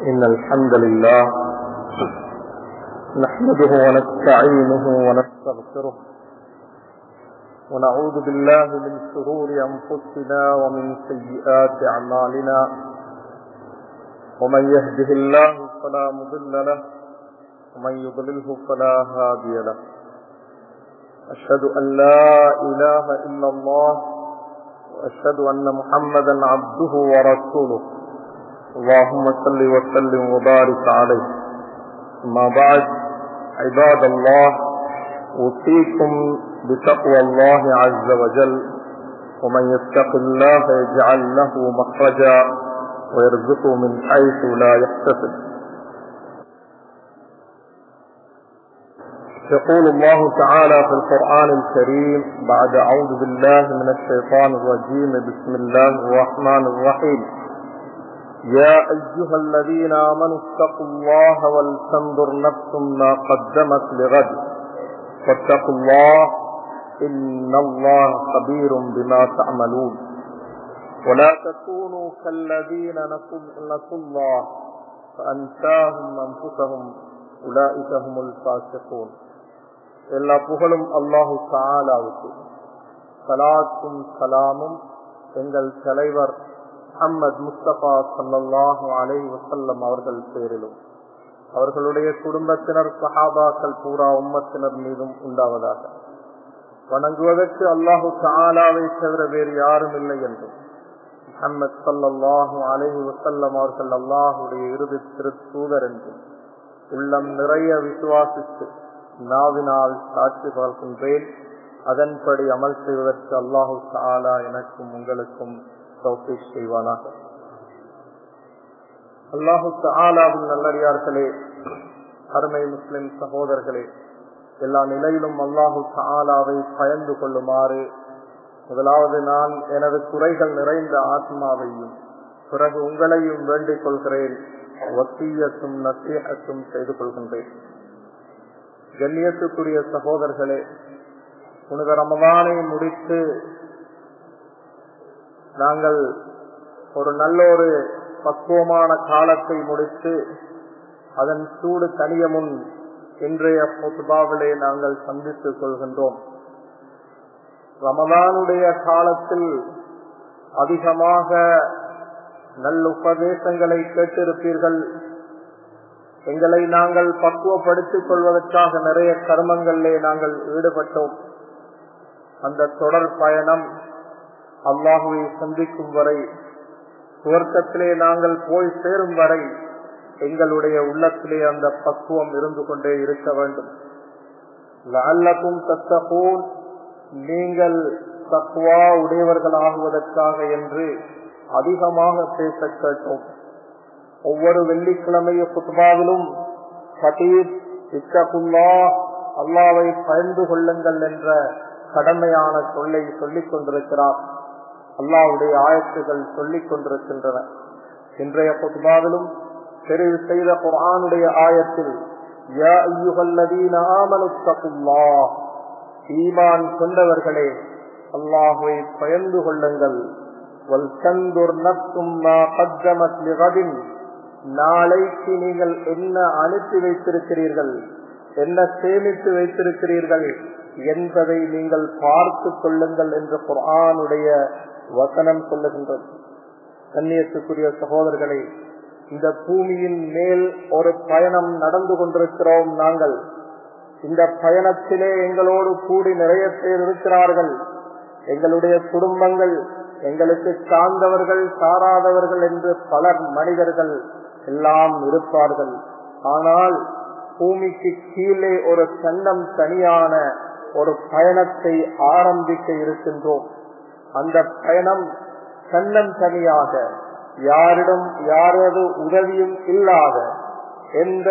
إن الحمد لله نحمده ونستعينه ونستغفره ونعوذ بالله من شرور أنفسنا ومن سيئات أعمالنا ومن يهده الله فلا مضل له ومن يضلله فلا هادي له أشهد أن لا إله إلا الله وأشهد أن محمدا عبده ورسوله اللهم صل وسلم وبارك عليه أما بعد عباد الله أوصيكم بتقوى الله عز وجل ومن يتق الله يجعل له مخرجا ويرزقه من حيث لا يحتسب يقول الله تعالى في القرآن الكريم بعد أعوذ بالله من الشيطان الرجيم بسم الله الرحمن الرحيم يا أيها الذين آمنوا اتقوا الله ولتنظر نفس ما قدمت لغد واتقوا الله إن الله خبير بما تعملون ولا تكونوا كالذين نسوا الله فأنساهم أنفسهم أولئك هم الفاسقون எல்லா புகழும் அல்லாஹு தாலாவுக்கு சலாத்தும் சலாமும் எங்கள் தலைவர் முகமது முஸ்தபா சல்லாஹூ அலை வசல்லம் அவர்கள் பேரிலும் அவர்களுடைய குடும்பத்தினர் சஹாபாக்கள் பூரா உம்மத்தினர் மீதும் உண்டாவதாக வணங்குவதற்கு அல்லாஹு தாலாவை தவிர வேறு யாரும் இல்லை என்றும் முகமது சல்லாஹூ அலஹி வசல்லம் அவர்கள் அல்லாஹுடைய இறுதி திருத்தூதர் என்றும் உள்ளம் நிறைய விசுவாசித்து நாவினால் சாட்சி பார்க்கின்றேன் அதன்படி அமல் செய்வதற்கு அல்லாஹு தாலா எனக்கும் உங்களுக்கும் தௌஃபீக் செய்வானாக அல்லாஹு தாலாவின் நல்லடியார்களே அருமை முஸ்லிம் சகோதரர்களே எல்லா நிலையிலும் அல்லாஹு தாலாவை பயந்து கொள்ளுமாறு முதலாவது நான் எனது குறைகள் நிறைந்த ஆத்மாவையும் பிறகு உங்களையும் வேண்டிக் கொள்கிறேன் ஒத்தியத்தும் நசீகத்தும் செய்து கொள்கின்றேன் கண்ணியத்துக்குரிய சகோதரர்களே புனித ரமதானை முடித்து நாங்கள் ஒரு நல்ல ஒரு பக்குவமான காலத்தை முடித்து அதன் சூடு தனிய முன் இன்றைய பொதுபாவிலே நாங்கள் சந்தித்துக் கொள்கின்றோம் ரமதானுடைய காலத்தில் அதிகமாக நல்லுபதேசங்களை கேட்டிருப்பீர்கள் எங்களை நாங்கள் பக்குவப்படுத்திக் கொள்வதற்காக நிறைய கர்மங்களிலே நாங்கள் ஈடுபட்டோம் அந்த தொடர் பயணம் அல்லாஹுவை சந்திக்கும் வரை துவர்க்கத்திலே நாங்கள் போய் சேரும் வரை எங்களுடைய உள்ளத்திலே அந்த பக்குவம் இருந்து கொண்டே இருக்க வேண்டும் அல்லக்கும் தத்தபோல் நீங்கள் தக்குவா உடையவர்கள் ஆகுவதற்காக என்று அதிகமாக பேச கேட்டோம் ஒவ்வொரு வெள்ளிக்கிழமைய குத்பாவிலும் ஹதீப் இத்தகுல்லா அல்லாவை பயந்து கொள்ளுங்கள் என்ற கடமையான சொல்லை சொல்லிக் கொண்டிருக்கிறார் அல்லாவுடைய ஆயத்துகள் சொல்லிக் கொண்டிருக்கின்றன இன்றைய குத்பாவிலும் தெரிவு செய்த குரானுடைய ஆயத்தில் ஈமான் கொண்டவர்களே அல்லாஹுவை பயந்து கொள்ளுங்கள் நாளைக்கு நீங்கள் என்ன அனுப்பி வைத்திருக்கிறீர்கள் என்ன சேமித்து வைத்திருக்கிறீர்கள் என்பதை நீங்கள் பார்த்து கொள்ளுங்கள் என்று குரானுடைய வசனம் சொல்லுகின்றது கண்ணியத்துக்குரிய சகோதரர்களை இந்த பூமியின் மேல் ஒரு பயணம் நடந்து கொண்டிருக்கிறோம் நாங்கள் இந்த பயணத்திலே எங்களோடு கூடி நிறைய பேர் இருக்கிறார்கள் எங்களுடைய குடும்பங்கள் எங்களுக்கு சார்ந்தவர்கள் சாராதவர்கள் என்று பலர் மனிதர்கள் எல்லாம் இருப்பார்கள் ஆனால் பூமிக்கு கீழே ஒரு சன்னம் தனியான ஒரு பயணத்தை ஆரம்பிக்க இருக்கின்றோம் அந்த பயணம் சன்னம் தனியாக யாரிடம் யாரது உதவியும் இல்லாத எந்த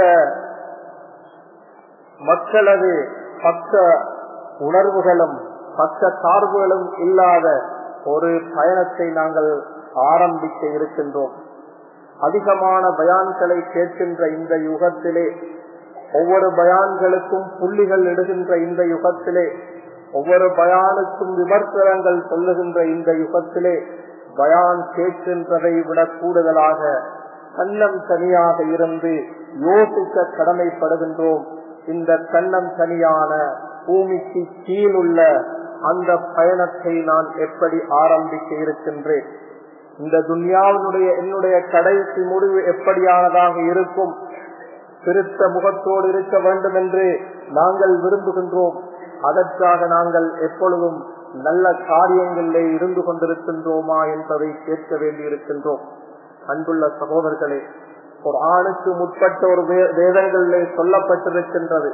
மக்களது பக்க உணர்வுகளும் பக்க சார்புகளும் இல்லாத ஒரு பயணத்தை நாங்கள் ஆரம்பிக்க இருக்கின்றோம் அதிகமான பயான்களை கேட்கின்ற இந்த யுகத்திலே ஒவ்வொரு பயான்களுக்கும் புள்ளிகள் இடுகின்ற இந்த யுகத்திலே ஒவ்வொரு பயானுக்கும் விமர்சனங்கள் சொல்லுகின்ற இந்த யுகத்திலே பயான் கேட்கின்றதை விட கூடுதலாக கண்ணம் தனியாக இருந்து யோசிக்க கடமைப்படுகின்றோம் இந்த கண்ணம் தனியான பூமிக்கு கீழுள்ள அந்த பயணத்தை நான் எப்படி ஆரம்பிக்க இருக்கின்றேன் இந்த துன்யாவினுடைய என்னுடைய கடைசி முடிவு எப்படியானதாக இருக்கும் திருத்த முகத்தோடு இருக்க வேண்டும் என்று நாங்கள் விரும்புகின்றோம் அதற்காக நாங்கள் எப்பொழுதும் நல்ல காரியங்களிலே இருந்து கொண்டிருக்கின்றோமா என்பதை கேட்க வேண்டியிருக்கின்றோம் அன்புள்ள சகோதரர்களே ஒரு ஆணுக்கு முற்பட்ட ஒரு வேதங்களிலே சொல்லப்பட்டிருக்கின்றது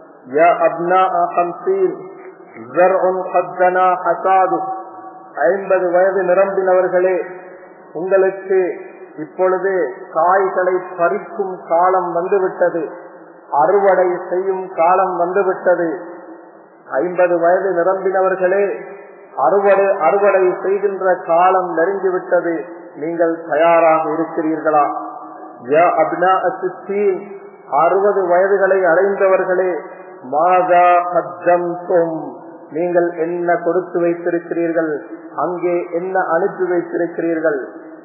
ஐம்பது வயது நிரம்பினவர்களே உங்களுக்கு இப்பொழுது காய்களை பறிக்கும் காலம் வந்துவிட்டது அறுவடை செய்யும் காலம் வந்துவிட்டது ஐம்பது வயது நிரம்பினவர்களே அறுவடை அறுவடை செய்கின்ற காலம் நெருங்கிவிட்டது நீங்கள் தயாராக இருக்கிறீர்களா அறுபது வயதுகளை அடைந்தவர்களே மாதா கத்தம் நீங்கள் என்ன கொடுத்து வைத்திருக்கிறீர்கள் அங்கே என்ன அனுப்பி வைத்திருக்கிறீர்கள்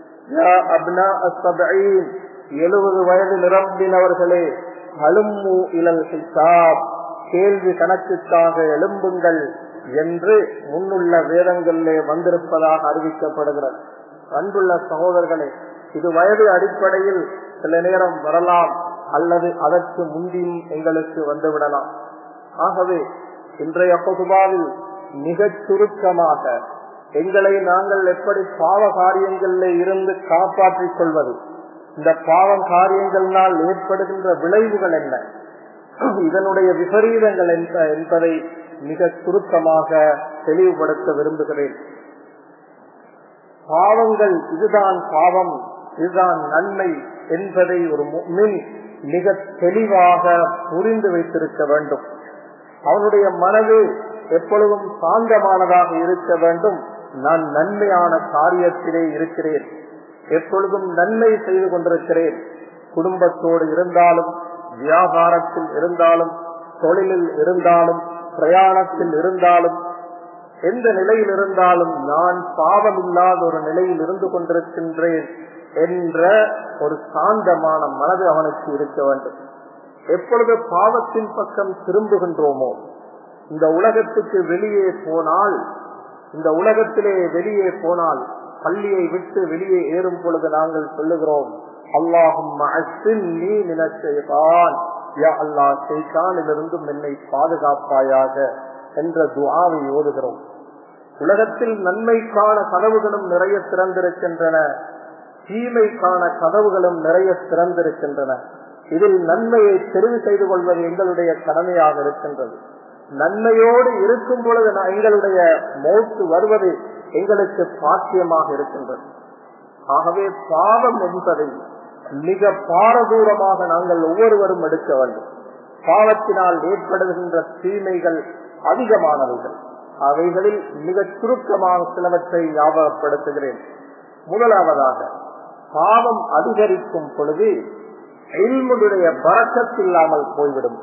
எழுபது வயது நிரம்பினவர்களே அலும்மு இலல் ஹிசாப் கேள்வி கணக்குக்காக எழும்புங்கள் என்று முன்னுள்ள வேதங்களிலே வந்திருப்பதாக அறிவிக்கப்படுகிறது அன்புள்ள சகோதரர்களே இது வயது அடிப்படையில் சில நேரம் வரலாம் அல்லது அதற்கு முந்தியும் எங்களுக்கு வந்துவிடலாம் ஆகவே இன்றைய பொதுவாவில் மிகச் சுருக்கமாக எங்களை நாங்கள் எப்படி பாவ காரியங்களில் இருந்து காப்பாற்றிக் கொள்வது இந்த பாவம் காரியங்களினால் ஏற்படுகின்ற விளைவுகள் என்ன இதனுடைய விபரீதங்கள் என்பதை மிக சுருக்கமாக தெளிவுபடுத்த விரும்புகிறேன் பாவங்கள் இதுதான் பாவம் இதுதான் நன்மை என்பதை ஒரு மின் மிக தெளிவாக புரிந்து வைத்திருக்க வேண்டும் அவனுடைய மனது எப்பொழுதும் சாந்தமானதாக இருக்க வேண்டும் நான் நன்மையான காரியத்திலே இருக்கிறேன் எப்பொழுதும் நன்மை செய்து கொண்டிருக்கிறேன் குடும்பத்தோடு இருந்தாலும் வியாபாரத்தில் இருந்தாலும் தொழிலில் இருந்தாலும் பிரயாணத்தில் இருந்தாலும் எந்த நிலையில் இருந்தாலும் நான் பாவம் இல்லாத ஒரு நிலையில் இருந்து கொண்டிருக்கின்றேன் என்ற ஒரு சாந்தமான மனது அவனுக்கு இருக்க வேண்டும் எப்பொழுது பாவத்தின் பக்கம் திரும்புகின்றோமோ இந்த உலகத்துக்கு வெளியே போனால் இந்த உலகத்திலே வெளியே போனால் பள்ளியை விட்டு வெளியே ஏறும் பொழுது நாங்கள் சொல்லுகிறோம் அல்லாஹும் அல்லா செய்கானிலிருந்தும் என்னை பாதுகாப்பாயாக என்ற துவாவை ஓதுகிறோம் உலகத்தில் நன்மைக்கான கதவுகளும் நிறைய திறந்திருக்கின்றன தீமைக்கான கதவுகளும் நிறைய திறந்திருக்கின்றன இதில் நன்மையை தெரிவு செய்து கொள்வது எங்களுடைய கடமையாக இருக்கின்றது நன்மையோடு இருக்கும் பொழுது எங்களுடைய மோட்டு வருவது எங்களுக்கு பாக்கியமாக இருக்கின்றது ஆகவே பாவம் என்பதை மிக பாரதூரமாக நாங்கள் ஒவ்வொருவரும் எடுக்க வேண்டும் பாவத்தினால் ஏற்படுகின்ற தீமைகள் அதிகமானவைகள் அவைகளில் மிக சுருக்கமாக சிலவற்றை ஞாபகப்படுத்துகிறேன் முதலாவதாக பாவம் அதிகரிக்கும் பொழுது எல்முடைய பறக்கத்தில்லாமல் போய்விடும்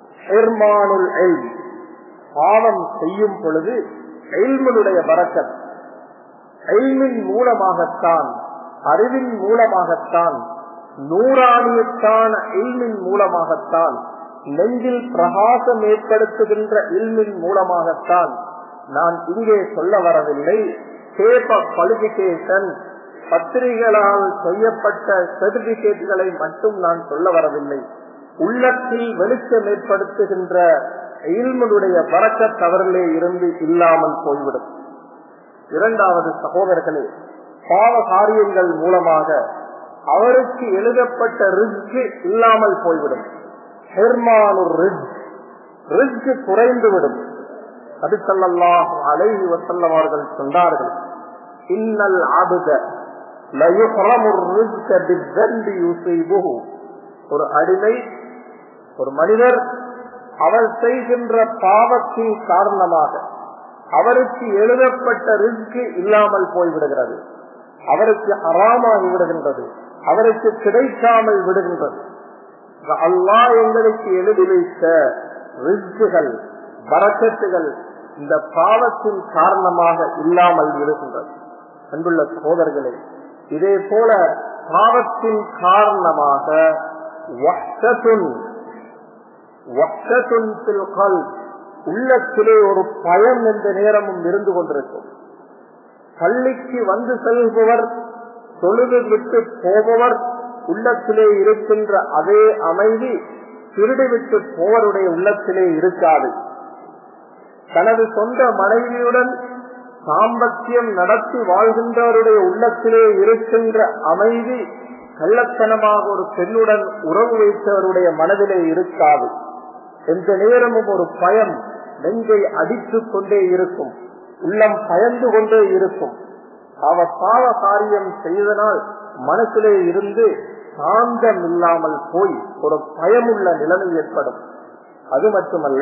பாவம் செய்யும் பொழுது எல்முடைய பறக்கத் எல்மின் மூலமாகத்தான் அறிவின் மூலமாகத்தான் நூறாணியத்தான இல்மின் மூலமாகத்தான் நெஞ்சில் பிரகாசம் ஏற்படுத்துகின்ற இல்மின் மூலமாகத்தான் நான் இங்கே சொல்ல வரவில்லை பேப்பர் குவாலிபிகேஷன் பத்திரிகைகளால் செய்யப்பட்ட சர்டிபிகேட்டுகளை மட்டும் நான் சொல்ல வரவில்லை உள்ளத்தில் வெளிச்சம் ஏற்படுத்துகின்ற இல்மனுடைய பறக்க தவறிலே இருந்து இல்லாமல் போய்விடும் இரண்டாவது சகோதரர்களே பாவ காரியங்கள் மூலமாக அவருக்கு எழுதப்பட்ட ரிஸ்க் இல்லாமல் போய்விடும் ஹெர்மானு ரிஸ்க் ரிஸ்க் குறைந்துவிடும் அதுக்கல்லாஹ் அலைஹி வசல்லம் அவர்கள் சொன்னார்கள் இன்னல் ஆபுத ஒரு அடிமை ஒரு மனிதர் அவர் செய்கின்ற பாவத்தின் காரணமாக அவருக்கு எழுதப்பட்ட ரிஸ்க் இல்லாமல் போய்விடுகிறது அவருக்கு அறாமாகி விடுகின்றது அவருக்கு கிடைக்காமல் விடுகின்றது அல்லாஹ் எங்களுக்கு எழுதி வைத்த ரிஸ்குகள் வரக்கத்துகள் இந்த பாவத்தின் காரணமாக இல்லாமல் இருக்கின்றது அன்புள்ள சகோதரர்களே இதே போல பாவத்தின் காரணமாக உள்ளத்திலே ஒரு பயம் எந்த நேரமும் இருந்து கொண்டிருக்கும் பள்ளிக்கு வந்து செல்பவர் தொழுது விட்டு போபவர் உள்ளத்திலே இருக்கின்ற அதே அமைதி திருடி விட்டு போவருடைய உள்ளத்திலே இருக்காது தனது சொந்த மனைவியுடன் சாம்பத்தியம் நடத்தி வாழ்கின்றவருடைய உள்ளத்திலே இருக்கின்ற அமைதி கள்ளத்தனமாக ஒரு பெண்ணுடன் உறவு வைத்தவருடைய மனதிலே இருக்காது எந்த நேரமும் ஒரு பயம் நெஞ்சை அடித்துக் கொண்டே இருக்கும் உள்ளம் பயந்து கொண்டே இருக்கும் அவர் பாவ காரியம் செய்தனால் மனசிலே இருந்து சாந்தம் இல்லாமல் போய் ஒரு பயமுள்ள நிலைமை ஏற்படும் அது மட்டுமல்ல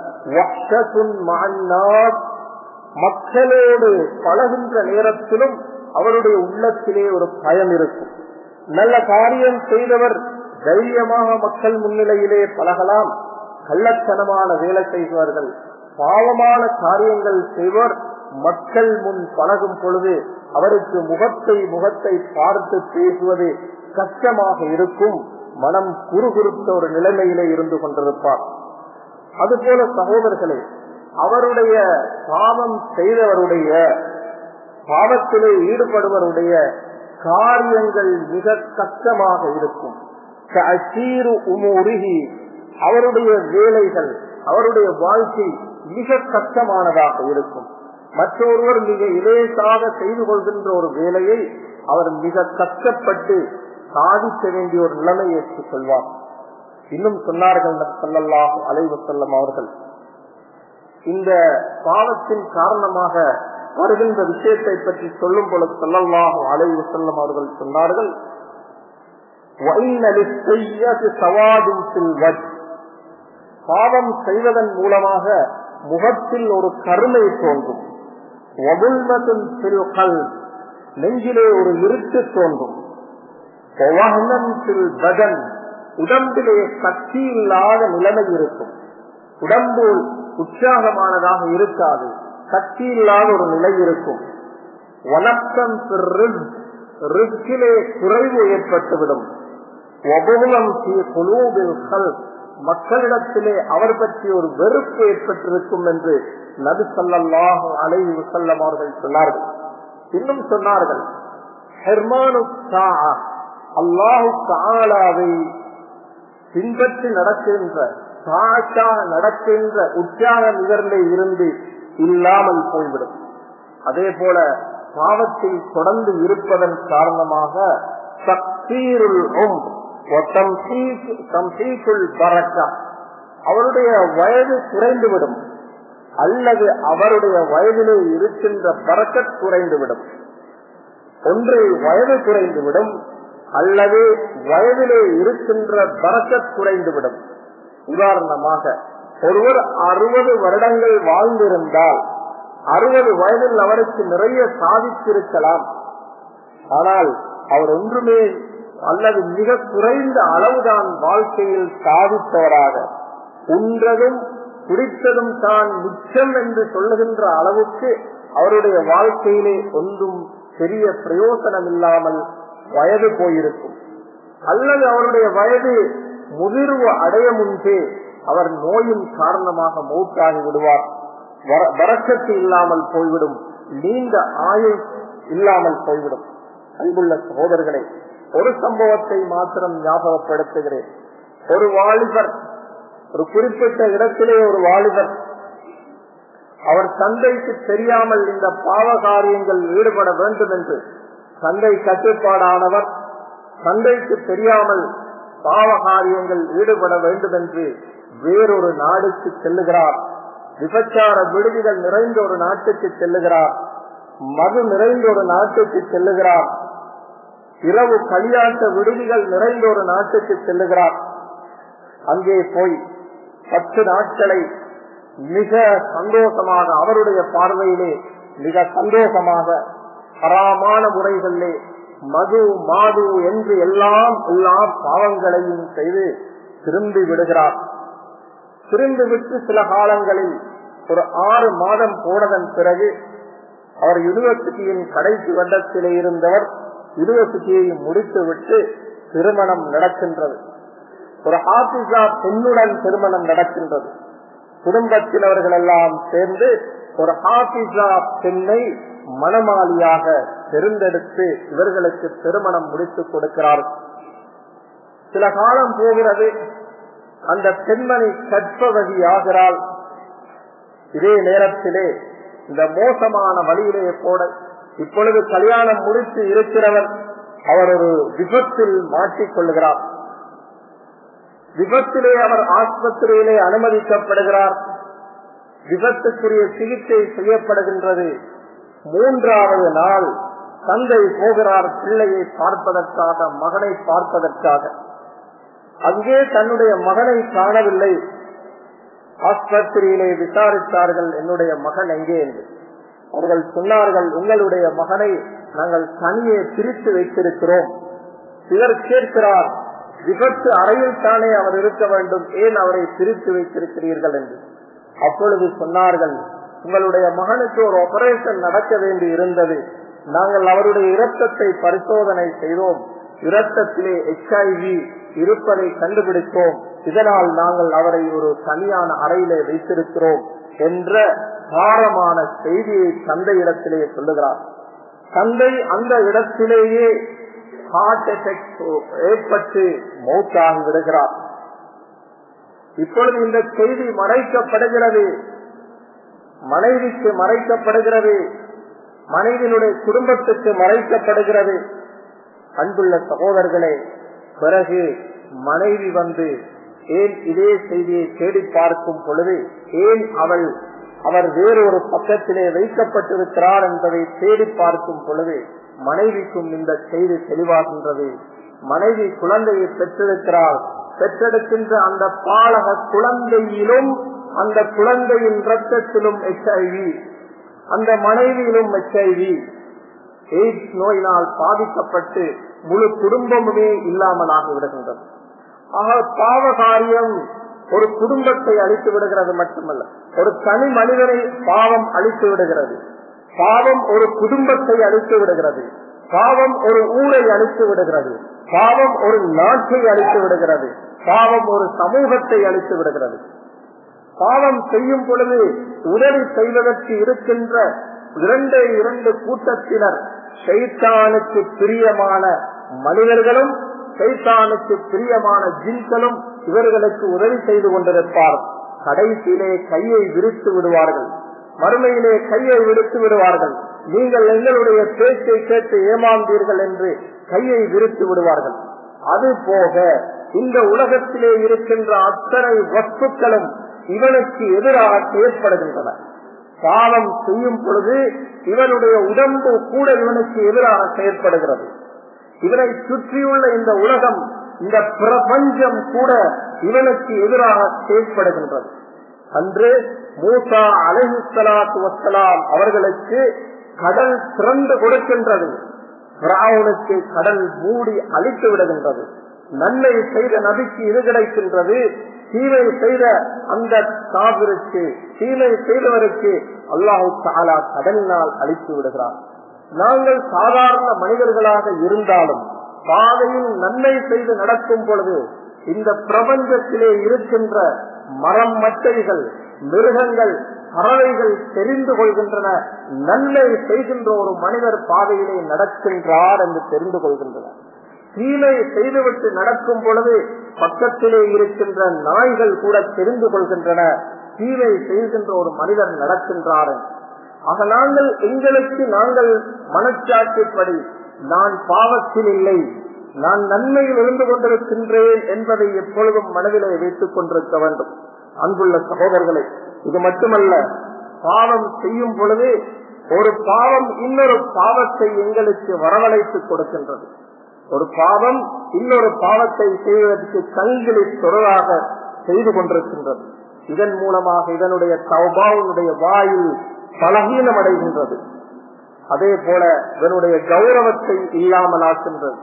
மக்களோடு பழகின்ற நேரத்திலும் அவருடைய உள்ளத்திலே ஒரு பயம் இருக்கும் நல்ல காரியம் செய்தவர் தைரியமாக மக்கள் முன்னிலையிலே பழகலாம் கள்ளத்தனமான வேலை செய்வார்கள் பாவமான காரியங்கள் செய்வர் மக்கள் முன் பழகும் பொழுது அவருக்கு முகத்தை முகத்தை பார்த்து பேசுவது கஷ்டமாக இருக்கும் மனம் குறுகுறுத்த ஒரு நிலைமையிலே இருந்து கொண்டிருப்பார் அதுபோல சகோதரர்களே அவருடைய பாவம் செய்தவருடைய பாவத்திலே ஈடுபடுவருடைய காரியங்கள் மிக கஷ்டமாக இருக்கும் அவருடைய வேலைகள் அவருடைய வாழ்க்கை மிக கஷ்டமானதாக இருக்கும் மற்றொருவர் மிக இலேசாக செய்து கொள்கின்ற ஒரு வேலையை அவர் மிக கஷ்டப்பட்டு சாதிக்க வேண்டிய ஒரு நிலைமை ஏற்றுக் கொள்வார் இன்னும் சொன்னார்கள் சொல்லல்லாஹ் அலைவு செல்லம் அவர்கள் இந்த பாவத்தின் காரணமாக வருகின்ற விஷயத்தை பற்றி சொல்லும் பொழுது சொல்லல்லாஹ் அலைவு செல்லம் அவர்கள் சொன்னார்கள் பாவம் செய்வதன் மூலமாக முகத்தில் ஒரு கருமை தோன்றும் நெஞ்சிலே ஒரு இருட்டு தோன்றும் பதன் உடம்பிலே சக்தி இல்லாத நிலைமை இருக்கும் உடம்பு உற்சாகமானதாக இருக்காது சக்தி இல்லாத ஒரு நிலை இருக்கும் வணக்கம் ரிஸ்கிலே குறைவு ஏற்பட்டுவிடும் மக்களிடத்திலே அவர் பற்றி ஒரு வெறுப்பு ஏற்பட்டிருக்கும் என்று நபி சொல்லாஹு அலைவு செல்லம் அவர்கள் சொன்னார்கள் இன்னும் சொன்னார்கள் அல்லாஹு தாலாவை பின்பற்றி நடக்கின்ற சாட்சாக நடக்கின்ற உற்சாகம் இவரிலே இருந்து இல்லாமல் போய்விடும் அதே போல பாவத்தில் தொடர்ந்து இருப்பதன் காரணமாக சக்தீருள் அவருடைய வயது குறைந்துவிடும் அல்லது அவருடைய வயதிலே இருக்கின்ற பறக்கத் குறைந்துவிடும் ஒன்று வயது குறைந்துவிடும் அல்லது வயதிலே இருக்கின்ற பறக்கத் குறைந்துவிடும் உதாரணமாக ஒருவர் அறுபது வருடங்கள் வாழ்ந்திருந்தால் அறுபது வயதில் அவருக்கு நிறைய சாதித்திருக்கலாம் ஆனால் அவர் ஒன்றுமே அல்லது மிக குறைந்த அளவுதான் வாழ்க்கையில் சாதித்தவராக உன்றதும் குடித்ததும் தான் மிச்சம் என்று சொல்லுகின்ற அளவுக்கு அவருடைய வாழ்க்கையிலே ஒன்றும் பெரிய பிரயோசனம் இல்லாமல் வயது போயிருக்கும் அல்லது அவருடைய வயது முதிர்வு அடைய முன்பே அவர் நோயின் காரணமாக மூட்டாகி விடுவார் வரக்கத்து இல்லாமல் போய்விடும் நீண்ட ஆயுள் இல்லாமல் போய்விடும் அன்புள்ள சகோதரர்களே ஒரு சம்பவத்தை மாத்திரம் ஞாபகப்படுத்துகிறேன் ஒரு வாலிபர் ஒரு குறிப்பிட்ட இடத்திலே ஒரு வாலிபர் அவர் தந்தைக்கு தெரியாமல் இந்த பாவ காரியங்கள் ஈடுபட வேண்டும் என்று தந்தை கட்டுப்பாடானவர் தந்தைக்கு தெரியாமல் பாவ காரியங்கள் ஈடுபட வேண்டும் என்று வேறொரு நாடுக்கு செல்லுகிறார் விபச்சார விடுதிகள் நிறைந்த ஒரு நாட்டுக்கு செல்லுகிறார் மது நிறைந்த ஒரு நாட்டுக்கு செல்லுகிறார் இரவு களியாட்ட விடுதிகள் நிறைந்த ஒரு நாட்டுக்கு செல்லுகிறார் அங்கே போய் பத்து நாட்களை மிக சந்தோஷமாக அவருடைய பார்வையிலே மிக சந்தோஷமாக பராமான முறைகளிலே மது மாது என்று எல்லாம் எல்லா பாவங்களையும் செய்து திரும்பி விடுகிறார் திரும்பி விட்டு சில காலங்களில் ஒரு ஆறு மாதம் போனதன் பிறகு அவர் யூனிவர்சிட்டியின் கடைசி வட்டத்திலே இருந்தவர் யூனிவர்சிட்டியையும் முடித்துவிட்டு திருமணம் நடக்கின்றது ஒரு ஆபிசா பெண்ணுடன் திருமணம் நடக்கின்றது குடும்பத்தினர்கள் எல்லாம் சேர்ந்து ஒரு ஆபிசா பெண்ணை மணமாளியாக தேர்ந்தெடுத்து இவர்களுக்கு திருமணம் முடித்துக் கொடுக்கிறார் சில காலம் போகிறது அந்த பெண்மணி கற்பவதி ஆகிறாள் இதே நேரத்திலே இந்த மோசமான வழியிலே போட இப்பொழுது கல்யாணம் முடித்து இருக்கிறவர் அவர் ஒரு விபத்தில் மாட்டிக்கொள்கிறார் விபத்திலே அவர் ஆஸ்பத்திரியிலே அனுமதிக்கப்படுகிறார் விபத்துக்குரிய சிகிச்சை செய்யப்படுகின்றது மூன்றாவது நாள் தந்தை போகிறார் பிள்ளையை பார்ப்பதற்காக மகனை பார்ப்பதற்காக அங்கே தன்னுடைய மகனை காணவில்லை ஆஸ்பத்திரியிலே விசாரித்தார்கள் என்னுடைய மகன் எங்கே என்று அவர்கள் சொன்னார்கள் உங்களுடைய மகனை நாங்கள் தனியே பிரித்து வைத்திருக்கிறோம் இவர் கேட்கிறார் விபத்து அறையில் தானே அவர் இருக்க வேண்டும் ஏன் அவரை பிரித்து வைத்திருக்கிறீர்கள் என்று அப்பொழுது சொன்னார்கள் உங்களுடைய மகனுக்கு ஒரு ஆபரேஷன் நடக்க வேண்டி இருந்தது நாங்கள் அவருடைய இரத்தத்தை பரிசோதனை செய்தோம் இரத்தத்திலே எச்ஐவி இருப்பதை கண்டுபிடித்தோம் இதனால் நாங்கள் அவரை ஒரு தனியான அறையிலே வைத்திருக்கிறோம் என்ற பாரமான செய்தியை தந்தை இடத்திலே சொல்லுகிறார் தந்தை அந்த இடத்திலேயே ஹார்ட் அட்டாக் ஏற்பட்டு மௌத்தாகி விடுகிறார் இப்பொழுது இந்த செய்தி மறைக்கப்படுகிறது மனைவிக்கு மறைக்கப்படுகிறது மனைவியினுடைய குடும்பத்துக்கு மறைக்கப்படுகிறது அன்புள்ள சகோதரர்களே பிறகு மனைவி வந்து ஏன் இதே செய்தியை தேடி பார்க்கும் பொழுது ஏன் அவள் அவர் வேறொரு பக்கத்திலே வைக்கப்பட்டிருக்கிறார் என்பதை தேடி பார்க்கும் பொழுது மனைவிக்கும் இந்த செய்தி தெளிவாகின்றது மனைவி குழந்தையை பெற்றிருக்கிறார் பெற்றெடுக்கின்ற அந்த பாலக குழந்தையிலும் அந்த குழந்தையின் ரத்தத்திலும் எச்ஐவி அந்த மனைவியிலும் எச்ஐவி எய்ட்ஸ் நோயினால் பாதிக்கப்பட்டு முழு குடும்பமுமே இல்லாமலாகி விடுகின்றது ஆக பாவ காரியம் ஒரு குடும்பத்தை அழித்து விடுகிறது மட்டுமல்ல ஒரு தனி மனிதனை பாவம் அழித்து விடுகிறது பாவம் ஒரு குடும்பத்தை அழித்து விடுகிறது பாவம் ஒரு ஊரை அழித்து விடுகிறது பாவம் ஒரு நாட்டை அழித்து விடுகிறது பாவம் ஒரு சமூகத்தை அழித்து விடுகிறது பாவம் செய்யும் பொழுது உதவி செய்வதற்கு இருக்கின்ற இரண்டு இரண்டு கூட்டத்தினர் சைத்தானுக்கு பிரியமான மனிதர்களும் சைத்தானுக்கு பிரியமான ஜின்களும் இவர்களுக்கு உதவி செய்து கொண்டிருப்பார் கடைசியிலே கையை விரித்து விடுவார்கள் மறுமையிலே கையை விடுத்து விடுவார்கள் நீங்கள் எங்களுடைய பேச்சை கேட்டு ஏமாந்தீர்கள் என்று கையை விரித்து விடுவார்கள் அது போக இந்த உலகத்திலே இருக்கின்ற அத்தனை வஸ்துக்களும் இவனுக்கு எதிராக செயற்படுகின்றன பாவம் செய்யும் பொழுது இவனுடைய உடம்பு கூட இவனுக்கு எதிராக செயற்படுகிறது இவனை சுற்றியுள்ள இந்த உலகம் இந்த பிரபஞ்சம் கூட இவனுக்கு எதிராக செயற்படுகின்றது அன்று மூசா அலஹிசலாத்து வசலாம் அவர்களுக்கு கடல் திறந்து கொடுக்கின்றது பிராவுனுக்கு கடல் மூடி அழித்து விடுகின்றது நன்மை செய்த நபிக்கு இது கிடைக்கின்றது தீமை செய்த அந்த காவிற்கு தீமை செய்தவருக்கு அல்லாஹு தாலா கடலினால் அழித்து விடுகிறார் நாங்கள் சாதாரண மனிதர்களாக இருந்தாலும் பாதையில் நன்மை செய்து நடக்கும் பொழுது இந்த பிரபஞ்சத்திலே இருக்கின்ற மரம் மட்டைகள் மிருகங்கள் பறவைகள் தெரிந்து கொள்கின்றன நன்மை செய்கின்ற ஒரு மனிதர் பாதையிலே நடக்கின்றார் என்று தெரிந்து கொள்கின்றன தீமை செய்துவிட்டு நடக்கும் பொழுது பக்கத்திலே இருக்கின்ற நாய்கள் கூட தெரிந்து கொள்கின்றன தீமை செய்கின்ற ஒரு மனிதர் நடக்கின்றார் ஆக நாங்கள் எங்களுக்கு நாங்கள் மனச்சாட்சிப்படி நான் பாவத்தில் இல்லை நான் நன்மையில் இருந்து கொண்டிருக்கின்றேன் என்பதை எப்பொழுதும் மனதிலே வைத்துக் கொண்டிருக்க வேண்டும் அன்புள்ள சகோதரர்களே இது மட்டுமல்ல பாவம் செய்யும் பொழுது ஒரு பாவம் இன்னொரு பாவத்தை எங்களுக்கு வரவழைத்து கொடுக்கின்றது ஒரு பாவம் இன்னொரு பாவத்தை செய்வதற்கு சங்கிலி தொடராக செய்து கொண்டிருக்கின்றது இதன் மூலமாக இதனுடைய தௌபாவுடைய வாயில் பலகீனம் அடைகின்றது அதே போல இதனுடைய கௌரவத்தை இல்லாமலாக்கின்றது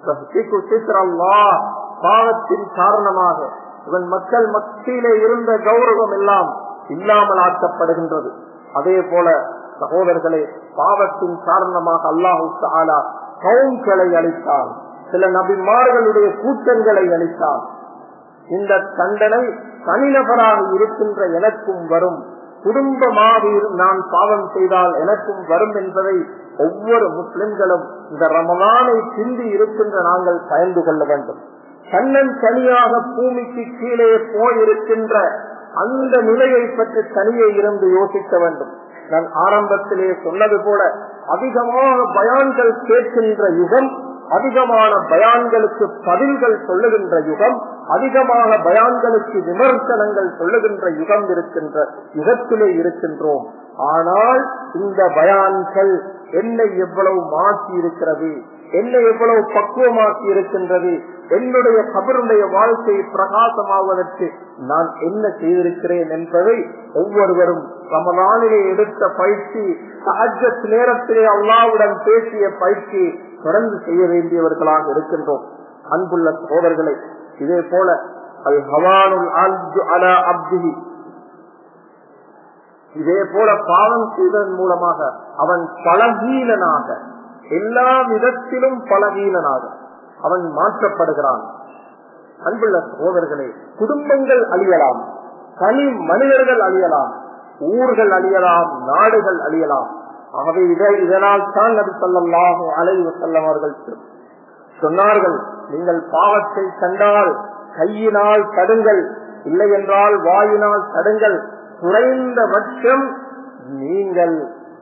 பாவத்தின் காரணமாக இவன் மக்கள் மத்தியிலே இருந்த கௌரவம் எல்லாம் இல்லாமல் ஆக்கப்படுகின்றது அதே போல சகோதரர்களே பாவத்தின் காரணமாக அல்லாஹு தாலா கவுன்களை அளித்தான் சில நபிமார்களுடைய கூட்டங்களை அளித்தான் இந்த தண்டனை தனிநபராக இருக்கின்ற எனக்கும் வரும் குடும்பமாக நான் பாவம் செய்தால் எனக்கும் வரும் என்பதை ஒவ்வொரு முஸ்லிம்களும் இந்த ரமலானை சிந்தி இருக்கின்ற நாங்கள் பயந்து கொள்ள வேண்டும் தன்னன் தனியாக பூமிக்கு கீழே போயிருக்கின்ற அந்த நிலையை பற்றி தனியே இருந்து யோசிக்க வேண்டும் நான் ஆரம்பத்திலே சொன்னது போல அதிகமாக பயான்கள் கேட்கின்ற யுகம் அதிகமான பயான்களுக்கு பதில்கள் சொல்லுகின்ற யுகம் அதிகமாக பயான்களுக்கு விமர்சனங்கள் சொல்லுகின்ற யுகம் இருக்கின்ற யுகத்திலே இருக்கின்றோம் ஆனால் இந்த பயான்கள் என்னை எவ்வளவு மாற்றி இருக்கிறது என்னை எவ்வளவு பக்குவமாக்கி இருக்கின்றது என்னுடைய கபருடைய வாழ்க்கை பிரகாசமாவதற்கு நான் என்ன செய்திருக்கிறேன் என்பதை ஒவ்வொருவரும் ரமலானிலே எடுத்த பயிற்சி சஹஜத் நேரத்திலே அல்லாவுடன் பேசிய பயிற்சி தொடர்ந்து செய்ய வேண்டியவர்களாக இருக்கின்றோம் அன்புள்ள சோதர்களை இதே போல அல் ஹவானுல் அலா அப்திஹி இதே போல பாவம் செய்வதன் மூலமாக அவன் பலகீனனாக எல்லா விதத்திலும் பலகீனனாக அவன் மாற்றப்படுகிறான் அன்புள்ள சோதர்களே குடும்பங்கள் அழியலாம் தனி மனிதர்கள் அழியலாம் ஊர்கள் அழியலாம் நாடுகள் அழியலாம் ஆகவே இதை இதனால் தான் நபி சொல்லாஹு அலைவு செல்லம் அவர்கள் சொன்னார்கள் நீங்கள் பாவத்தை கண்டால் கையினால் தடுங்கள் இல்லை என்றால் வாயினால் தடுங்கள் குறைந்தபட்சம் நீங்கள்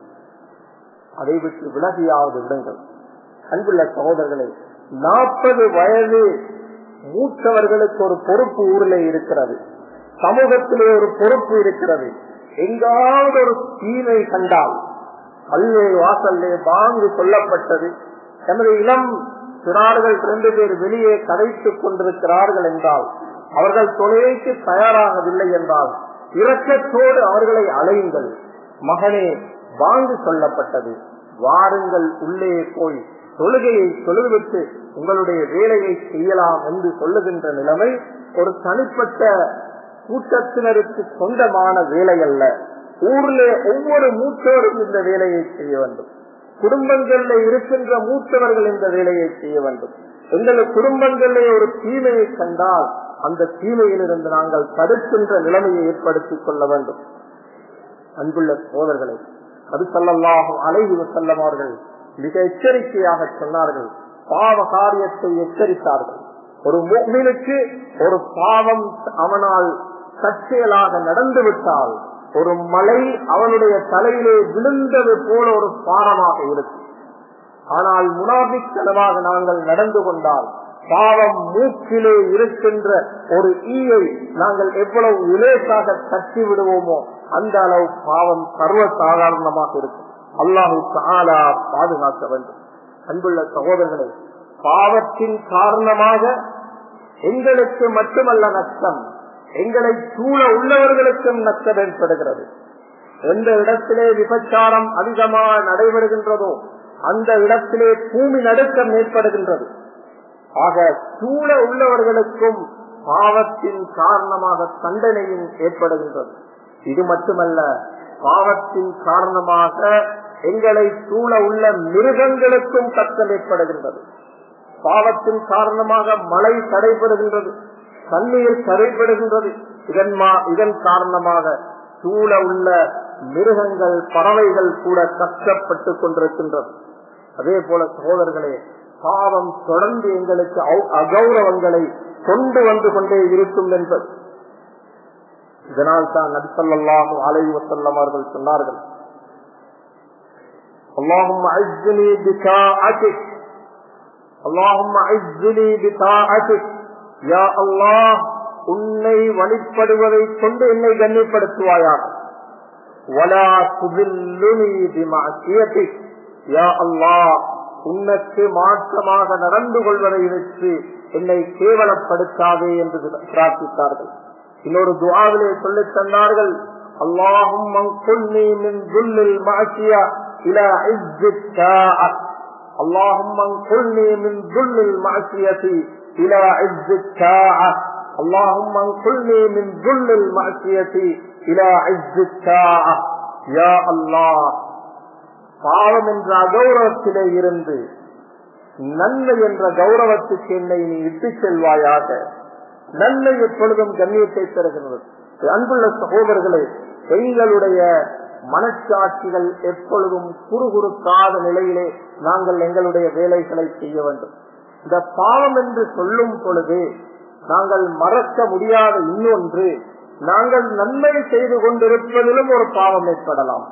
அதை விட்டு விலகியாவது விடுங்கள் அன்புள்ள சகோதரர்களே நாற்பது வயது மூத்தவர்களுக்கு ஒரு பொறுப்பு ஊரில் இருக்கிறது சமூகத்திலே ஒரு பொறுப்பு இருக்கிறது எங்காவது ஒரு தீமை கண்டால் பல்வே வாசல்லே பாங்கு சொல்லப்பட்டது எமது இளம் சிறார்கள் ரெண்டு பேர் வெளியே கதைத்துக் கொண்டிருக்கிறார்கள் என்றால் அவர்கள் தொலைக்கு தயாராகவில்லை என்றால் இரக்கத்தோடு அவர்களை அலையுங்கள் மகனே வாங்கு சொல்லப்பட்டது வாருங்கள் உள்ளே போய் தொழுகையை தொழுவிட்டு உங்களுடைய வேலையை செய்யலாம் என்று சொல்லுகின்ற நிலைமை ஒரு தனிப்பட்ட கூட்டத்தினருக்கு சொந்தமான வேலை அல்ல ஊரிலே ஒவ்வொரு மூத்தோரும் இந்த வேலையை செய்ய வேண்டும் குடும்பங்களில் இருக்கின்ற மூத்தவர்கள் இந்த வேலையை செய்ய வேண்டும் எங்கள் குடும்பங்களிலே ஒரு தீமையை கண்டால் அந்த தீமையிலிருந்து நாங்கள் தடுக்கின்ற நிலைமையை ஏற்படுத்திக் கொள்ள வேண்டும் அன்புள்ள சோதர்களை அது சொல்லலாகும் அலைவு செல்லம் அவர்கள் மிக எச்சரிக்கையாக சொன்னார்கள் பாவ காரியத்தை எச்சரித்தார்கள் ஒரு முக்மினுக்கு ஒரு பாவம் அவனால் தற்செயலாக நடந்து விட்டால் ஒரு மலை அவனுடைய தலையிலே விழுந்தது போல ஒரு பாரமாக இருக்கும் ஆனால் முனாபித்தனமாக நாங்கள் நடந்து கொண்டால் பாவம் மூக்கிலே இருக்கின்ற ஒரு ஈயை நாங்கள் எவ்வளவு இலேசாக தட்டி விடுவோமோ அந்த அளவு பாவம் சர்வ சாதாரணமாக இருக்கும் அல்லாஹு தாலா பாதுகாக்க வேண்டும் அன்புள்ள சகோதரர்களை பாவத்தின் காரணமாக எங்களுக்கு மட்டுமல்ல நஷ்டம் எங்களை சூழ உள்ளவர்களுக்கும் நஷ்டம் ஏற்படுகிறது எந்த இடத்திலே விபச்சாரம் அதிகமாக நடைபெறுகின்றதோ அந்த இடத்திலே பூமி நடுக்கம் ஏற்படுகின்றது ஆக சூழ உள்ளவர்களுக்கும் பாவத்தின் காரணமாக தண்டனையும் ஏற்படுகின்றது இது மட்டுமல்ல பாவத்தின் காரணமாக எங்களை சூழ உள்ள மிருகங்களுக்கும் கத்தல் ஏற்படுகின்றது பாவத்தின் காரணமாக மழை தடைபடுகின்றது தண்ணீர் தடைபடுகின்றது இதன் இதன் காரணமாக சூழ உள்ள மிருகங்கள் பறவைகள் கூட கஷ்டப்பட்டு கொண்டிருக்கின்றது அதே போல சகோதரர்களே பாவம் தொடர்ந்து எங்களுக்கு அகௌரவங்களை கொண்டு வந்து கொண்டே இருக்கும் என்பது இதனால் தான் நபிசல்லாஹு அலைஹி வசல்லம் அவர்கள் சொன்னார்கள் اللهم اعزني بطاعتك اللهم اعزني بطاعتك يا الله உன்னை வழிபடுவதை கொண்டு என்னை கண்ணிப்படுத்துவாயாக வலா துதில்லுனி பிமாசியத்திக் யா அல்லாஹ் உன்னுக்கு மாற்றமாக நடந்து கொள்வதை வச்சு என்னை கேவலப்படுத்தாதே என்று பிரார்த்தித்தார்கள் இன்னொரு துவாவிலே சொல்லித் தந்தார்கள் اللهم انقلني من ذل المعصية إلى عز الطاعة اللهم انقلني من ذل المعصية إلى عز الطاعة اللهم انقلني من ذل المعصية إلى عز الطاعة يا الله பாவம் என்ற அகௌரவத்திலே இருந்து நன்மை என்ற கௌரவத்துக்கு என்னை நீ இட்டு செல்வாயாக நன்மை எப்பொழுதும் கண்ணியத்தை தருகிறது அன்புள்ள சகோதரர்களே எங்களுடைய மனச்சாட்சிகள் எப்பொழுதும் குறுகுறுக்காத நிலையிலே நாங்கள் எங்களுடைய வேலைகளை செய்ய வேண்டும் இந்த பாவம் என்று சொல்லும் பொழுது நாங்கள் மறக்க முடியாத இன்னொன்று நாங்கள் நன்மை செய்து கொண்டிருப்பதிலும் ஒரு பாவம் ஏற்படலாம்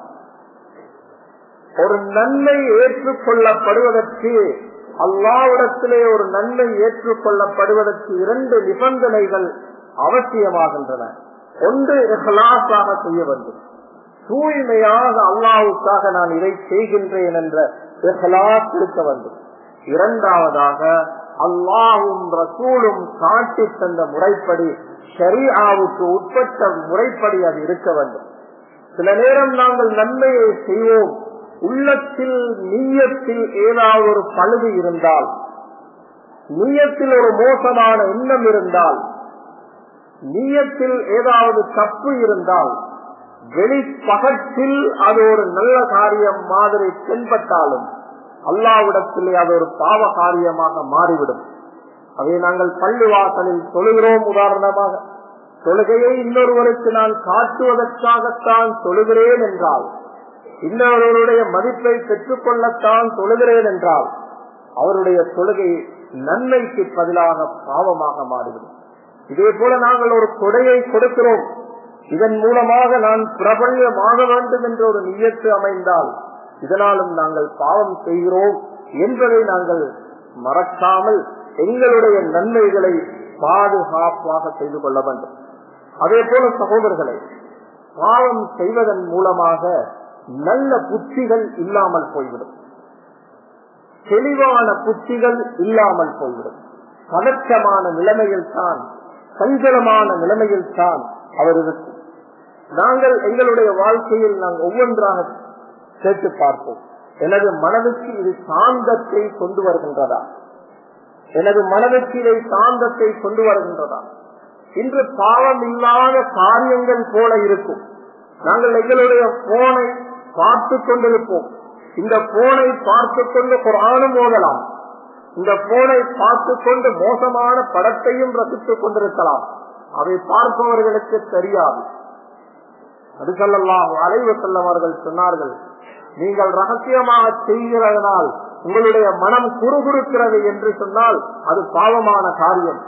ஒரு நன்மை ஏற்றுக்கொள்ளப்படுவதற்கு அல்லாவிடத்திலே ஒரு நன்மை ஏற்றுக்கொள்ளப்படுவதற்கு இரண்டு நிபந்தனைகள் அவசியமாகின்றன ஒன்று இஹ்லாஸாக செய்ய வேண்டும் தூய்மையாக அல்லாவுக்காக நான் இதை செய்கின்றேன் என்ற இஹ்லாஸ் இருக்க வேண்டும் இரண்டாவதாக அல்லாவும் ரசூலும் காட்டி தந்த முறைப்படி ஷரியாவுக்கு உட்பட்ட முறைப்படி அது இருக்க வேண்டும் சில நேரம் நாங்கள் நன்மையை செய்வோம் உள்ளத்தில் நீயத்தில் ஏதாவது ஒரு பழுது இருந்தால் நீயத்தில் ஒரு மோசமான எண்ணம் இருந்தால் நீயத்தில் ஏதாவது தப்பு இருந்தால் வெளிப்பகத்தில் அது ஒரு நல்ல காரியம் மாதிரி தென்பட்டாலும் அல்லாவிடத்திலே அது ஒரு பாவ காரியமாக மாறிவிடும் அதை நாங்கள் பள்ளிவாசலில் தொழுகிறோம் உதாரணமாக தொழுகையை இன்னொருவருக்கு நான் காட்டுவதற்காகத்தான் தொழுகிறேன் என்றால் இன்னொருவருடைய மதிப்பை பெற்றுக் கொள்ளத்தான் தொழுகிறேன் என்றால் அவருடைய தொழுகை நன்மைக்கு பதிலாக பாவமாக மாறிவிடும் இதே போல நாங்கள் ஒரு கொடையை கொடுக்கிறோம் இதன் மூலமாக நான் பிரபல்யமாக வேண்டும் என்ற ஒரு நியத்து அமைந்தால் இதனாலும் நாங்கள் பாவம் செய்கிறோம் என்பதை நாங்கள் மறக்காமல் எங்களுடைய நன்மைகளை பாதுகாப்பாக செய்து கொள்ள வேண்டும் அதே போல சகோதரர்களை பாவம் செய்வதன் மூலமாக நல்ல புத்திகள் இல்லாமல் போய்விடும் தெளிவான புத்திகள் இல்லாமல் போய்விடும் பதற்றமான நிலைமையில் தான் சஞ்சலமான நிலைமையில் தான் அவர் இருக்கும் நாங்கள் எங்களுடைய வாழ்க்கையில் நாங்கள் ஒவ்வொன்றாக கேட்டு பார்ப்போம் எனது மனதுக்கு இது சாந்தத்தை கொண்டு வருகின்றதா எனது மனதுக்கு இதை சாந்தத்தை கொண்டு வருகின்றதா இன்று பாவம் இல்லாத காரியங்கள் போல இருக்கும் நாங்கள் எங்களுடைய போனை பார்த்து கொண்டிருப்போம் இந்த போனை பார்த்து கொண்டு குரானும் ஓதலாம் இந்த போனை பார்த்து கொண்டு மோசமான படத்தையும் ரசித்துக் கொண்டிருக்கலாம் அதை பார்ப்பவர்களுக்கு தெரியாது அது சொல்லலாம் அலைவ செல்லவர்கள் சொன்னார்கள் நீங்கள் ரகசியமாக செய்கிறதனால் உங்களுடைய மனம் குறுகுறுக்கிறது என்று சொன்னால் அது பாவமான காரியம்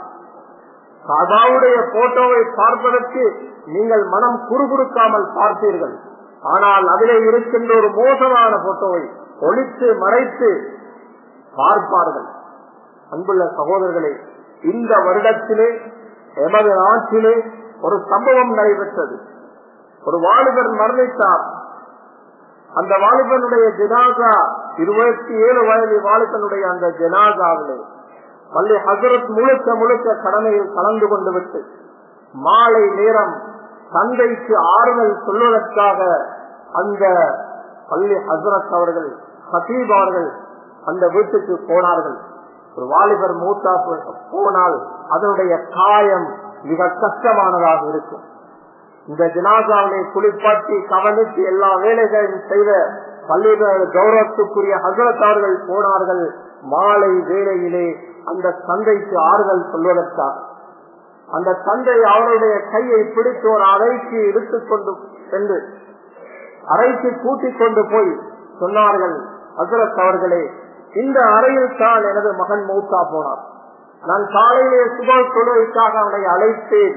கதாவுடைய போட்டோவை பார்ப்பதற்கு நீங்கள் மனம் குறுகுறுக்காமல் பார்த்தீர்கள் ஆனால் அதிலே இருக்கின்ற ஒரு மோசமான போட்டோவை ஒழித்து மறைத்து பார்ப்பார்கள் அன்புள்ள சகோதரர்களே இந்த வருடத்திலே எமது நாட்டிலே ஒரு சம்பவம் நடைபெற்றது ஒரு வாலிபர் மரணித்தார் அந்த வாலிபனுடைய ஜனாசா இருபத்தி ஏழு வயது வாலிபனுடைய அந்த ஜனாசாவிலே பள்ளி ஹசரத் முழுக்க முழுக்க கடமையில் கலந்து கொண்டு விட்டு மாலை நேரம் தந்தைக்கு ஆறுதல் சொல்வதற்காக அந்த பள்ளி ஹசரத் அவர்கள் ஹசீப் அவர்கள் அந்த வீட்டுக்கு போனார்கள் ஒரு வாலிபர் மூத்தா போனால் அதனுடைய காயம் மிக கஷ்டமானதாக இருக்கும் இந்த ஜனாசாவினை குளிப்பாட்டி கவனித்து எல்லா வேலைகளையும் செய்த பள்ளி கௌரவத்துக்குரிய ஹசரத் அவர்கள் போனார்கள் மாலை வேளையிலே அந்த தந்தைக்கு ஆறுதல் சொல்வதற்காக அந்த தந்தை அவருடைய கையை பிடித்து ஒரு அறைக்கு எடுத்துக்கொண்டு சென்று அறைக்கு கூட்டிக் கொண்டு போய் சொன்னார்கள் ஹசரத் அவர்களே இந்த அறையில் தான் எனது மகன் மௌத்தா போனார் நான் காலையிலே சுப தொழுகைக்காக அவனை அழைத்தேன்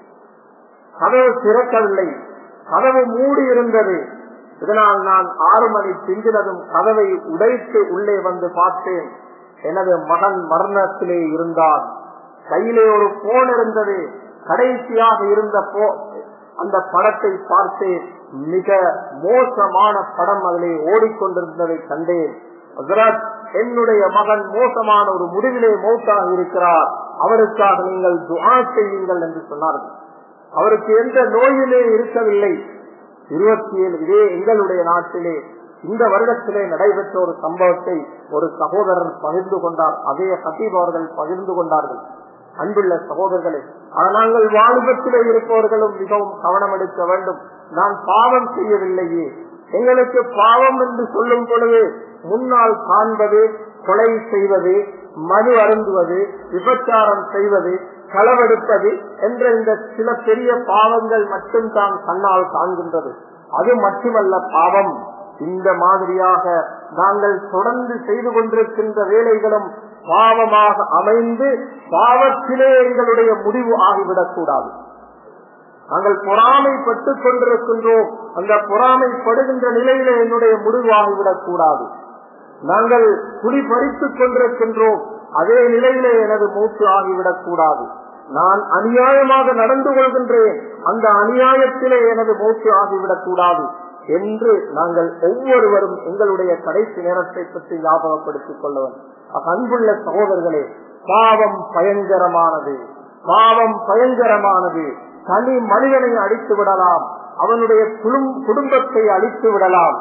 கதவு திறக்கவில்லை கதவு மூடி இருந்தது இதனால் நான் ஆறு மணி பிந்தினதும் கதவை உடைத்து உள்ளே வந்து பார்த்தேன் எனது மகன் மரணத்திலே இருந்தான் கையிலே ஒரு போன் இருந்தது கடைசியாக இருந்த போ அந்த படத்தை பார்த்து மிக மோசமான படம் அதிலே ஓடிக்கொண்டிருந்ததை கண்டேன் குஜராத் என்னுடைய மகன் மோசமான ஒரு முடிவிலே மௌத்தாக இருக்கிறார் அவருக்காக நீங்கள் துஆ செய்யுங்கள் என்று சொன்னார்கள் அவருக்கு எந்த நோயிலே இருக்கவில்லை இருபத்தி ஏழு இதே எங்களுடைய நாட்டிலே இந்த வருடத்திலே நடைபெற்ற ஒரு சம்பவத்தை ஒரு சகோதரர் பகிர்ந்து கொண்டார் அதே ஹபீப் அவர்கள் பகிர்ந்து கொண்டார்கள் அன்புள்ள சகோதரர்களே ஆனால் நாங்கள் வாலிபத்திலே இருப்பவர்களும் மிகவும் கவனம் எடுக்க வேண்டும் நான் பாவம் செய்யவில்லையே எங்களுக்கு பாவம் என்று சொல்லும் பொழுது முன்னால் காண்பது கொலை செய்வது மது அருந்துவது விபச்சாரம் செய்வது களவெடுப்பது என்ற இந்த சில பெரிய பாவங்கள் மட்டும் தான் கண்ணால் காண்கின்றது அது மட்டுமல்ல பாவம் இந்த மாதிரியாக நாங்கள் தொடர்ந்து செய்து கொண்டிருக்கின்ற வேலைகளும் பாவமாக அமைந்து பாவத்திலே எங்களுடைய முடிவு ஆகிவிடக் கூடாது நாங்கள் பொறாமைப்பட்டுக் கொண்டிருக்கின்றோம் அந்த பொறாமைப்படுகின்ற நிலையில என்னுடைய முடிவாகிவிடக் கூடாது நாங்கள் குடி பறித்துக் கொண்டிருக்கின்றோம் அதே நிலையிலே எனது மூச்சு ஆகிவிடக் கூடாது நான் அநியாயமாக நடந்து கொள்கின்றேன் அந்த அநியாயத்திலே எனது மூச்சு ஆகிவிடக் கூடாது என்று நாங்கள் ஒவ்வொருவரும் எங்களுடைய கடைசி நேரத்தை பற்றி ஞாபகப்படுத்திக் கொள்ளவன் அன்புள்ள சகோதரர்களே பாவம் பயங்கரமானது பாவம் பயங்கரமானது தனி மனிதனை அழித்து விடலாம் அவனுடைய குடும்பத்தை அழித்து விடலாம்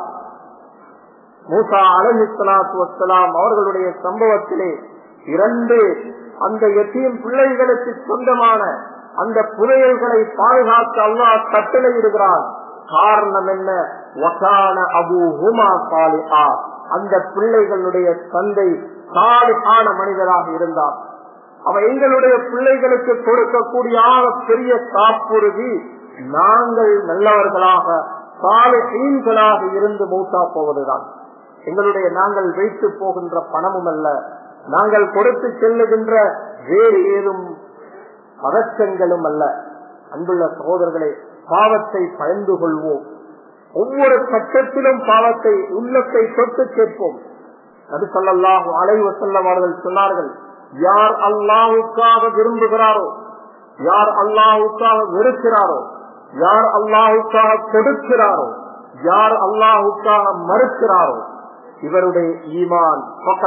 மூசா அலஹி சலாத்து வசலாம் அவர்களுடைய சம்பவத்திலே இரண்டு அந்த எத்தீம் பிள்ளைகளுக்கு சொந்தமான அந்த புதையல்களை பாதுகாக்க அல்லாஹ் கட்டளையிடுகிறான் காரணம் என்ன வசான அபு ஹுமா சாலிஹா அந்த பிள்ளைகளுடைய தந்தை சாலிஹான மனிதராக இருந்தார் அவ எங்களுடைய பிள்ளைகளுக்கு கொடுக்கக்கூடிய பெரிய காப்புறுதி நாங்கள் நல்லவர்களாக சாலிஹீன்களாக இருந்து மூத்தா போவதுதான் எங்களுடைய நாங்கள் வைத்து போகின்ற பணமும் அல்ல நாங்கள் கொடுத்து செல்லுகின்ற வேறு ஏதும் பதற்றங்களும் அல்ல அன்புள்ள சகோதரர்களே பாவத்தை பயந்து கொள்வோம் ஒவ்வொரு கட்டத்திலும் பாவத்தை உள்ளத்தை தொட்டு கேட்போம் அது சொல்லல்லாஹு அலைவ செல்லவார்கள் சொன்னார்கள் யார் அல்லாஹுக்காக விரும்புகிறாரோ யார் அல்லாஹுக்காக வெறுக்கிறாரோ யார் அல்லாஹுக்காக கொடுக்கிறாரோ யார் அல்லாஹுக்காக மறுக்கிறாரோ இவருடைய ஈமான்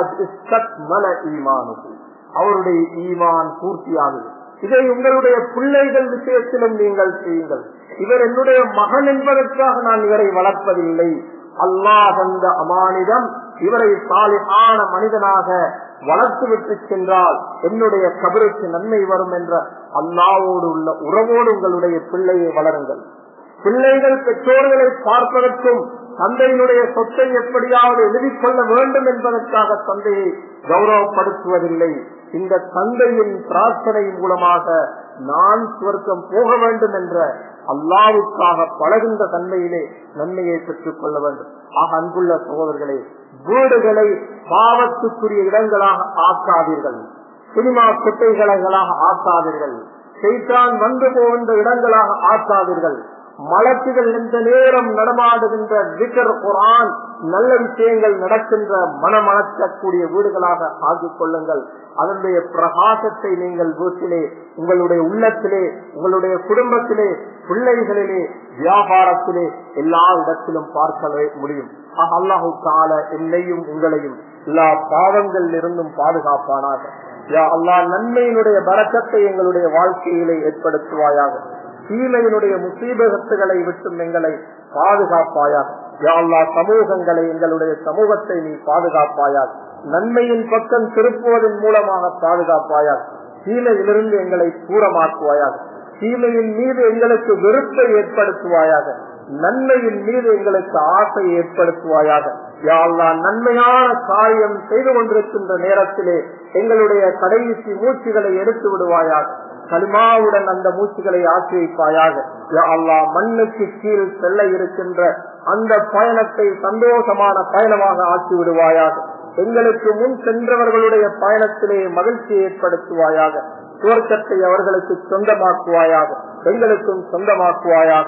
மல ஈமானு அவருடைய ஈமான் பூர்த்தியானது இதை உங்களுடைய பிள்ளைகள் விஷயத்திலும் நீங்கள் செய்யுங்கள் இவர் என்னுடைய மகன் என்பதற்காக நான் இவரை வளர்ப்பதில்லை அல்லாஹ் தந்த அமானிதம் இவரை சாலிகான மனிதனாக வளர்த்து விட்டு சென்றால் என்னுடைய கபருக்கு நன்மை வரும் என்ற அல்லாவோடு உள்ள உறவோடு உங்களுடைய பிள்ளையை வளருங்கள் பிள்ளைகள் பெற்றோர்களை பார்ப்பதற்கும் தந்தையினுடைய சொத்தை எப்படியாவது எழுதிக் கொள்ள வேண்டும் என்பதற்காக தந்தையை கௌரவப்படுத்துவதில்லை இந்த தந்தையின் பிரார்த்தனை மூலமாக நான் சுவர்க்கம் போக வேண்டும் என்ற அல்லாவுக்காக பழகின்ற தன்மையிலே நன்மையை பெற்றுக் கொள்ள வேண்டும் ஆக அன்புள்ள சகோதரர்களே வீடுகளை பாவத்துக்குரிய இடங்களாக ஆக்காதீர்கள் சினிமா குட்டைகளாக ஆக்காதீர்கள் செய்தான் வந்து போகின்ற இடங்களாக ஆக்காதீர்கள் மலக்குகள் இந்த நேரம் நடமாடுகின்ற விக்கர் குரான் நல்ல விஷயங்கள் நடக்கின்ற மனமணக்கக்கூடிய வீடுகளாக ஆக்கிக் கொள்ளுங்கள் அதனுடைய பிரகாசத்தை நீங்கள் வீட்டிலே உங்களுடைய உள்ளத்திலே உங்களுடைய குடும்பத்திலே பிள்ளைகளிலே வியாபாரத்திலே எல்லா இடத்திலும் பார்க்க முடியும் அல்லாஹு கால என்னையும் உங்களையும் எல்லா பாவங்களில் இருந்தும் பாதுகாப்பானாக யா அல்லா நன்மையினுடைய பறக்கத்தை எங்களுடைய வாழ்க்கையிலே ஏற்படுத்துவாயாக தீமையினுடைய முசீபகத்துகளை விட்டும் எங்களை பாதுகாப்பாயாக யா அல்லா சமூகங்களை எங்களுடைய சமூகத்தை நீ பாதுகாப்பாயாக நன்மையின் பக்கம் திருப்புவதன் மூலமாக பாதுகாப்பாயாக தீமையிலிருந்து எங்களை தூரமாக்குவாயாக தீமையின் மீது எங்களுக்கு வெறுப்பை ஏற்படுத்துவாயாக நன்மையின் மீது எங்களுக்கு ஆசை ஏற்படுத்துவாயாக யாழ்லா நன்மையான காரியம் செய்து கொண்டிருக்கின்ற நேரத்திலே எங்களுடைய கடைசி மூச்சுகளை எடுத்து விடுவாயாக கலிமாவுடன் அந்த மூச்சுகளை ஆக்கி வைப்பாயாக அல்லா மண்ணுக்கு கீழ் செல்ல இருக்கின்ற அந்த பயணத்தை சந்தோஷமான பயணமாக ஆக்கி விடுவாயாக எங்களுக்கு முன் சென்றவர்களுடைய பயணத்திலே மகிழ்ச்சி ஏற்படுத்துவாயாக சுவர்க்கத்தை அவர்களுக்கு சொந்தமாக்குவாயாக எங்களுக்கும் சொந்தமாக்குவாயாக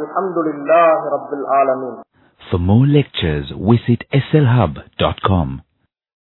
For more lectures, visit slhub.com.